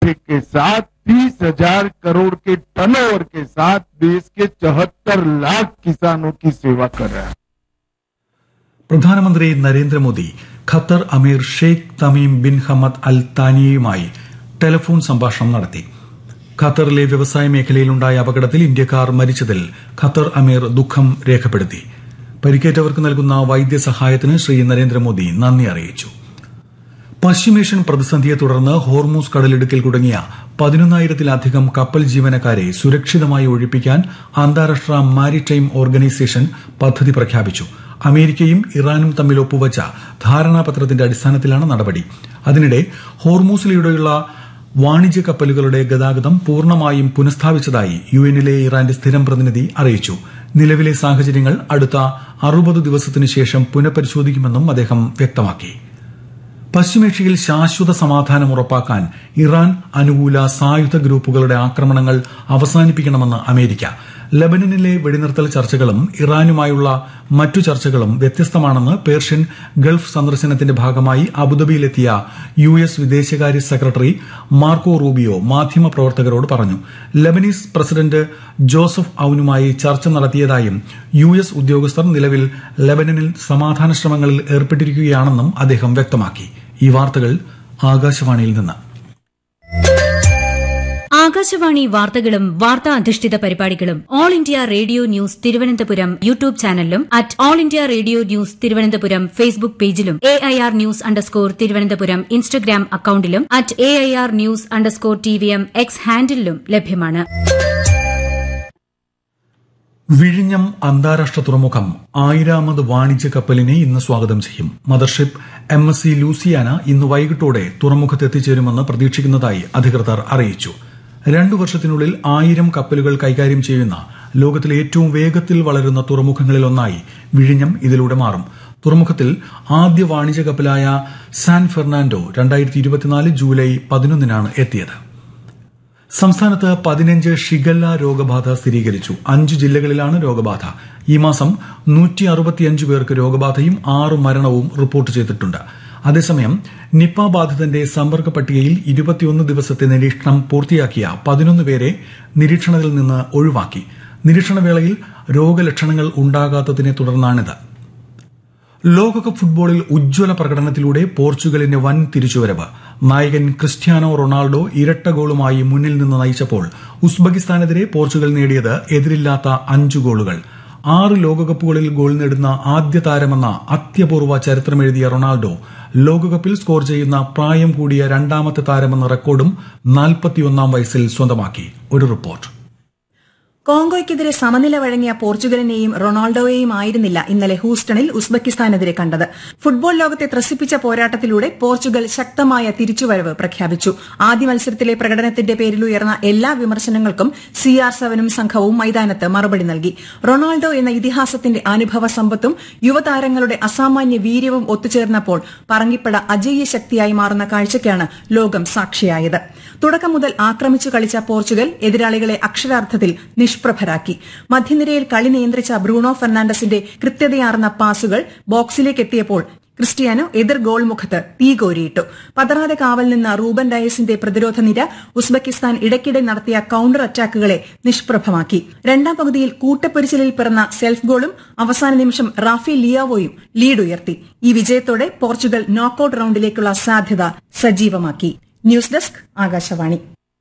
traffic के साथ तीस हजार करोड़ के टर्नओवर के साथ देश के चौहत्तर लाख किसानों की सेवा कर रहा है പ്രധാനമന്ത്രി Narendra Modi Qatar Amir Sheikh Tamim bin Hamad Al താനിയുമായി ടെലിഫോൺ സംഭാഷണം നടത്തി ഖത്തറിലെ വ്യവസായ മേഖലയിലുണ്ടായ അപകടത്തിൽ ഇന്ത്യക്കാർ മരിച്ചതിൽ ഖത്തർ അമീർ ദുഃഖം രേഖപ്പെടുത്തി പരിക്കേറ്റവർക്ക് നൽകുന്ന വൈദ്യസഹായത്തിന് ശ്രീ നരേന്ദ്രമോദി നന്ദി അറിയിച്ചു പശ്ചിമേഷ്യൻ പ്രതിസന്ധിയെ തുടർന്ന് ഹോർമൂസ് കടലിടുക്കിൽ കുടുങ്ങിയ പതിനൊന്നായിരത്തിലധികം കപ്പൽ ജീവനക്കാരെ സുരക്ഷിതമായി ഒഴിപ്പിക്കാൻ അന്താരാഷ്ട്ര മാരിടൈം ഓർഗനൈസേഷൻ പദ്ധതി പ്രഖ്യാപിച്ചു അമേരിക്കയും ഇറാനും തമ്മിൽ ഒപ്പുവച്ച ധാരണാപത്രത്തിന്റെ അടിസ്ഥാനത്തിലാണ് നടപടി അതിനിടെ ഹോർമൂസിലൂടെയുള്ള വാണിജ്യ കപ്പലുകളുടെ ഗതാഗതം പൂർണ്ണമായും പുനഃസ്ഥാപിച്ചതായി യു എന്നിലെ ഇറാന്റെ സ്ഥിരം പ്രതിനിധി അറിയിച്ചു നിലവിലെ സാഹചര്യങ്ങൾ അടുത്ത അറുപത് ദിവസത്തിനു ശേഷം പുനഃപരിശോധിക്കുമെന്നും അദ്ദേഹം വ്യക്തമാക്കി പശ്ചിമേഷ്യയിൽ ശാശ്വത സമാധാനം ഉറപ്പാക്കാൻ ഇറാൻ അനുകൂല സായുധ ഗ്രൂപ്പുകളുടെ ആക്രമണങ്ങൾ അവസാനിപ്പിക്കണമെന്ന് അമേരിക്ക ലബനനിലെ വെടിനിർത്തൽ ചർച്ചകളും ഇറാനുമായുള്ള മറ്റു ചർച്ചകളും വ്യത്യസ്തമാണെന്ന് പേർഷ്യൻ ഗൾഫ് സന്ദർശനത്തിന്റെ ഭാഗമായി അബുദാബിയിലെത്തിയ യു എസ് വിദേശകാര്യ സെക്രട്ടറി മാർക്കോ റൂബിയോ മാധ്യമപ്രവർത്തകരോട് പറഞ്ഞു ലബനീസ് പ്രസിഡന്റ് ജോസഫ് ഔനുമായി ചർച്ച നടത്തിയതായും യു എസ് ഉദ്യോഗസ്ഥർ നിലവിൽ ലബനനിൽ സമാധാന ശ്രമങ്ങളിൽ ഏർപ്പെട്ടിരിക്കുകയാണെന്നും അദ്ദേഹം വ്യക്തമാക്കി ഈ വാർത്തകൾ ആകാശവാണിയിൽ നിന്ന് ആകാശവാണി വാർത്തകളും വാർത്താ അധിഷ്ഠിത പരിപാടികളും All India Radio news Thiruvananthapuram YouTube ചാനലിലും at All India Radio news Thiruvananthapuram Facebook പേജിലും A I R news underscore Thiruvananthapuram Instagram അക്കൌണ്ടിലും at A I R news underscore T V M X ഹാൻഡിലും ലഭ്യമാണ് വിഴിഞ്ഞം അന്താരാഷ്ട്ര തുറമുഖം ആയിരാമത് വാണിജ്യ കപ്പലിനെ ഇന്ന് സ്വാഗതം ചെയ്യും mothership M S C Luciana ഇന്ന് വൈകിട്ടോടെ തുറമുഖത്ത് എത്തിച്ചേരുമെന്ന് പ്രതീക്ഷിക്കുന്നതായി അധികൃതർ അറിയിച്ചു രണ്ടു വർഷത്തിനുള്ളിൽ ആയിരം കപ്പലുകൾ കൈകാര്യം ചെയ്യുന്ന ലോകത്തിലെ ഏറ്റവും വേഗത്തിൽ വളരുന്ന തുറമുഖങ്ങളിലൊന്നായി വിഴിഞ്ഞം ഇതിലൂടെ മാറും തുറമുഖത്തിൽ ആദ്യ വാണിജ്യ കപ്പലായ സാൻ ഫെർണാൻഡോ രണ്ടായിരത്തി ഇരുപത്തിനാല് ജൂലൈ പതിനൊന്നിനാണ് എത്തിയത് സംസ്ഥാനത്ത് പതിനഞ്ച് ഷിഗല്ല രോഗബാധ സ്ഥിരീകരിച്ചു അഞ്ച് ജില്ലകളിലാണ് രോഗബാധ ഈ മാസം നൂറ്റി അറുപത്തിയഞ്ച് പേർക്ക് രോഗബാധയും ആറ് മരണവും റിപ്പോർട്ട് ചെയ്തിട്ടുണ്ട് അതേസമയം നിപ്പ ബാധിതന്റെ സമ്പർക്ക പട്ടികയിൽ ഇരുപത്തിയൊന്ന് ദിവസത്തെ നിരീക്ഷണം പൂർത്തിയാക്കിയ പതിനൊന്ന് പേരെ നിരീക്ഷണത്തിൽ നിന്ന് ഒഴിവാക്കി നിരീക്ഷണവേളയിൽ രോഗലക്ഷണങ്ങൾ ഉണ്ടാകാത്തതിനെ തുടർന്നാണിത് ലോകകപ്പ് ഫുട്ബോളിൽ ഉജ്ജ്വല പ്രകടനത്തിലൂടെ പോർച്ചുഗലിന്റെ വൻ തിരിച്ചുവരവ് നായകൻ ക്രിസ്ത്യാനോ റൊണാൾഡോ ഇരട്ട ഗോളുമായി മുന്നിൽ നിന്ന് നയിച്ചപ്പോൾ ഉസ്ബെക്കിസ്ഥാനെതിരെ പോർച്ചുഗൽ നേടിയത് എതിരില്ലാത്ത അഞ്ചു ഗോളുകൾ ആറ് ലോകകപ്പുകളിൽ ഗോൾ നേടുന്ന ആദ്യ താരമെന്ന അത്യപൂർവ ചരിത്രമെഴുതിയ റൊണാൾഡോ ലോകകപ്പിൽ സ്കോർ ചെയ്യുന്ന പ്രായം കൂടിയ രണ്ടാമത്തെ താരമെന്ന റെക്കോർഡും നാൽപ്പത്തിയൊന്നാം വയസ്സിൽ സ്വന്തമാക്കി ഒരു റിപ്പോർട്ട് കോങ്കോയ്ക്കെതിരെ സമനില വഴങ്ങിയ പോർച്ചുഗലിനെയും റൊണാൾഡോയെയും ആയിരുന്നില്ല ഇന്നലെ ഹൂസ്റ്റണിൽ ഉസ്ബെക്കിസ്ഥാനെതിരെ കണ്ടത് ഫുട്ബോൾ ലോകത്തെ ത്രസിപ്പിച്ച പോരാട്ടത്തിലൂടെ പോർച്ചുഗൽ ശക്തമായ തിരിച്ചുവരവ് പ്രഖ്യാപിച്ചു ആദ്യ മത്സരത്തിലെ പ്രകടനത്തിന്റെ പേരിൽ ഉയർന്ന എല്ലാ വിമർശനങ്ങൾക്കും സി ആർ സെവനും സംഘവും മൈതാനത്ത് മറുപടി നൽകി റൊണാൾഡോ എന്ന ഇതിഹാസത്തിന്റെ അനുഭവ സമ്പത്തും യുവതാരങ്ങളുടെ അസാമാന്യ വീര്യവും ഒത്തുചേർന്നപ്പോൾ പറങ്കിപ്പട അജയ്യ ശക്തിയായി മാറുന്ന കാഴ്ചയ്ക്കാണ് ലോകം സാക്ഷിയായത് തുടക്കം മുതൽ ആക്രമിച്ചു കളിച്ച പോർച്ചുഗൽ എതിരാളികളെ അക്ഷരാർത്ഥത്തിൽ നിഷ്പ്രഭരാക്കി മധ്യനിരയിൽ കളി നിയന്ത്രിച്ച ബ്രൂണോ ഫെർണാണ്ടസിന്റെ കൃത്യതയാർന്ന പാസുകൾ ബോക്സിലേക്ക് എത്തിയപ്പോൾ ക്രിസ്റ്റിയാനോ എതിർ ഗോൾ മുഖത്ത് തീകോരിയിട്ടു പതറാതെ കാവൽ നിന്ന റൂബൻ ഡയസിന്റെ പ്രതിരോധ നിര ഉസ്ബെക്കിസ്ഥാൻ ഇടയ്ക്കിടെ നടത്തിയ കൌണ്ടർ അറ്റാക്കുകളെ നിഷ്പ്രഭമാക്കി രണ്ടാം പകുതിയിൽ കൂട്ടപ്പൊരിച്ചിലിൽ പിറന്ന സെൽഫ് ഗോളും അവസാന നിമിഷം റാഫി ലിയാവോയും ലീഡ് ഉയർത്തി ഈ വിജയത്തോടെ പോർച്ചുഗൽ നോക്കൌട്ട് റൌണ്ടിലേക്കുള്ള സാധ്യത സജീവമാക്കി ന്യൂസ് ഡെസ്ക് ആകാശവാണി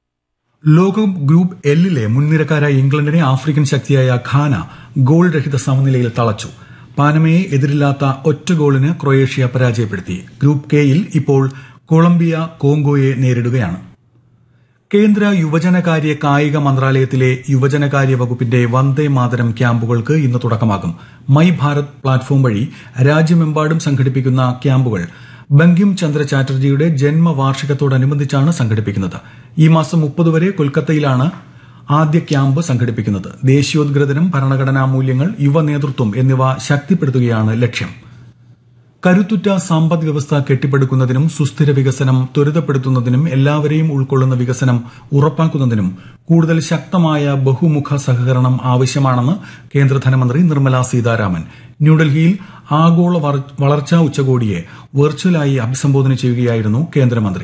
ലോകകപ്പ് ഗ്രൂപ്പ് എല്ലിലെ മുൻനിരക്കാരായ ഇംഗ്ലണ്ടിനെ ആഫ്രിക്കൻ ശക്തിയായ ഖാന ഗോൾ രഹിത സമനിലയിൽ തളച്ചു പാനമയെ എതിരില്ലാത്ത ഒറ്റ ഗോളിന് ക്രൊയേഷ്യ പരാജയപ്പെടുത്തി ഗ്രൂപ്പ് കെയിൽ ഇപ്പോൾ കൊളംബിയ കോങ്കോയെ നേരിടുകയാണ് കേന്ദ്ര യുവജനകാര്യ കായിക മന്ത്രാലയത്തിലെ യുവജനകാര്യ വകുപ്പിന്റെ വന്ദേ മാതരം ക്യാമ്പുകൾക്ക് ഇന്ന് തുടക്കമാകും മൈ ഭാരത് പ്ലാറ്റ്ഫോം വഴി രാജ്യമെമ്പാടും സംഘടിപ്പിക്കുന്ന ക്യാമ്പുകൾ ബങ്കിം ചന്ദ്ര ചാറ്റർജിയുടെ ജന്മവാർഷികത്തോടനുബന്ധിച്ചാണ് സംഘടിപ്പിക്കുന്നത് ഈ മാസം മുപ്പത് വരെ കൊൽക്കത്തയിലാണ് ആദ്യ ക്യാമ്പ് സംഘടിപ്പിക്കുന്നത് ദേശീയോദ്ഗ്രഥനം ഭരണഘടനാ മൂല്യങ്ങൾ യുവ നേതൃത്വം എന്നിവ ശക്തിപ്പെടുത്തുകയാണ് ലക്ഷ്യം കരുത്തുറ്റ സമ്പദ് വ്യവസ്ഥ കെട്ടിപ്പടുക്കുന്നതിനും സുസ്ഥിര വികസനം ത്വരിതപ്പെടുത്തുന്നതിനും എല്ലാവരെയും ഉൾക്കൊള്ളുന്ന വികസനം ഉറപ്പാക്കുന്നതിനും കൂടുതൽ ശക്തമായ ബഹുമുഖ സഹകരണം ആവശ്യമാണെന്ന് കേന്ദ്ര ധനമന്ത്രി നിർമ്മല സീതാരാമൻ ന്യൂഡൽഹിയിൽ ആഗോള വളർച്ചാ ഉച്ചകോടിയെ വെർച്വലായി അഭിസംബോധന ചെയ്യുകയായിരുന്നു കേന്ദ്രമന്ത്രി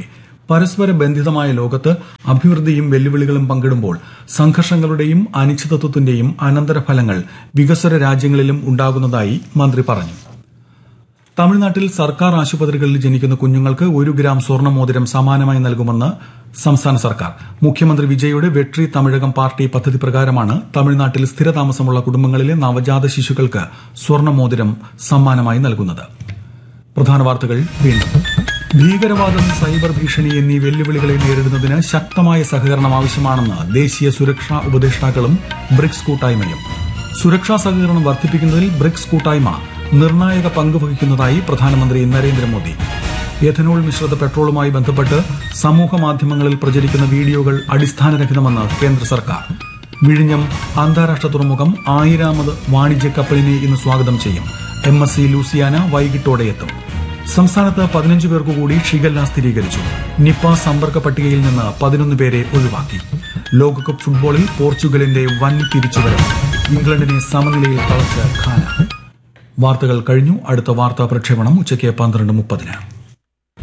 പരസ്പര ബന്ധിതമായ ലോകത്ത് അഭിവൃദ്ധിയും വെല്ലുവിളികളും പങ്കിടുമ്പോൾ സംഘർഷങ്ങളുടെയും അനിശ്ചിതത്വത്തിന്റെയും അനന്തരഫലങ്ങൾ വികസ്വര രാജ്യങ്ങളിലും ഉണ്ടാകുന്നതായി മന്ത്രി പറഞ്ഞു തമിഴ്നാട്ടിൽ സർക്കാർ ആശുപത്രികളിൽ ജനിക്കുന്ന കുഞ്ഞുങ്ങൾക്ക് ഒരു ഗ്രാം സ്വർണ്ണമോതിരം സമാനമായി നൽകുമെന്ന് സംസ്ഥാന സർക്കാർ മുഖ്യമന്ത്രി വിജയുടെ വെട്രി തമിഴകം പാർട്ടി പദ്ധതി പ്രകാരമാണ് തമിഴ്നാട്ടിൽ സ്ഥിരതാമസമുള്ള കുടുംബങ്ങളിലെ നവജാത ശിശുക്കൾക്ക് സ്വർണ്ണമോതിരം സമ്മാനമായി നൽകുന്നത് പ്രധാന വാർത്തകൾ വീണ്ടും ഭീകരവാദം സൈബർ ഭീഷണി എന്നീ വെല്ലുവിളികളെ നേരിടുന്നതിന് ശക്തമായ സഹകരണം ആവശ്യമാണെന്ന് ദേശീയ സുരക്ഷാ ഉപദേഷ്ടാക്കളും ബ്രിക്സ് കൂട്ടായ്മയും സുരക്ഷാ സഹകരണം വർദ്ധിപ്പിക്കുന്നതിൽ ബ്രിക്സ് കൂട്ടായ്മ നിർണായക പങ്ക് വഹിക്കുന്നതായി പ്രധാനമന്ത്രി നരേന്ദ്രമോദി എഥനോൾ മിശ്രിത പെട്രോളുമായി ബന്ധപ്പെട്ട് സമൂഹ മാധ്യമങ്ങളിൽ പ്രചരിക്കുന്ന വീഡിയോകൾ അടിസ്ഥാനരഹിതമെന്ന് കേന്ദ്ര സർക്കാർ വിഴിഞ്ഞം അന്താരാഷ്ട്ര തുറമുഖം ആയിരാമത് വാണിജ്യ കപ്പലിനെ ഇന്ന് സ്വാഗതം ചെയ്യും എം എസ് സി ലൂസിയാന വൈകിട്ടോടെ എത്തും സംസ്ഥാനത്ത് പതിനഞ്ച് പേർക്ക് കൂടി ഷിഗല്ല സ്ഥിരീകരിച്ചു നിപ്പ സമ്പർക്ക പട്ടികയിൽ നിന്ന് പതിനൊന്ന് പേരെ ഒഴിവാക്കി ലോകകപ്പ് ഫുട്ബോളിൽ പോർച്ചുഗലിന്റെ വൻ തിരിച്ചുവരവ് ഇംഗ്ലണ്ടിനെ സമനിലയിൽ തളച്ച ഖാന വാർത്തകൾ കഴിഞ്ഞു അടുത്ത വാർത്താ പ്രക്ഷേപണം ഉച്ചയ്ക്ക് പന്ത്രണ്ട് മുപ്പതിന്